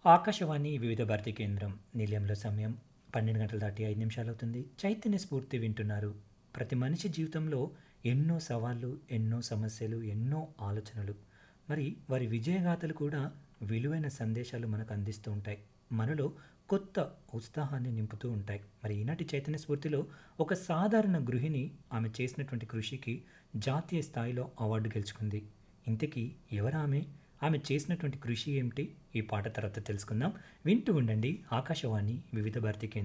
ఆకాశవాణి వివిధ భారతి కేంద్రం నిలయంలో సమయం పన్నెండు గంటల దాటి ఐదు నిమిషాలు అవుతుంది చైతన్య స్ఫూర్తి వింటున్నారు ప్రతి మనిషి జీవితంలో ఎన్నో సవాళ్ళు ఎన్నో సమస్యలు ఎన్నో ఆలోచనలు మరి వారి విజయగాథలు కూడా విలువైన సందేశాలు మనకు అందిస్తూ ఉంటాయి మనలో కొత్త ఉత్సాహాన్ని నింపుతూ ఉంటాయి మరి ఈనాటి చైతన్య స్ఫూర్తిలో ఒక సాధారణ గృహిణి ఆమె చేసినటువంటి కృషికి జాతీయ స్థాయిలో అవార్డు గెలుచుకుంది ఇంతకీ ఎవరు ఆమె ఆమె చేసినటువంటి కృషి ఏమిటి ఈ పాట తర్వాత తెలుసుకుందాం వింటూ ఉండండి ఆకాశవాణి వివిధ భారతి కేంద్రం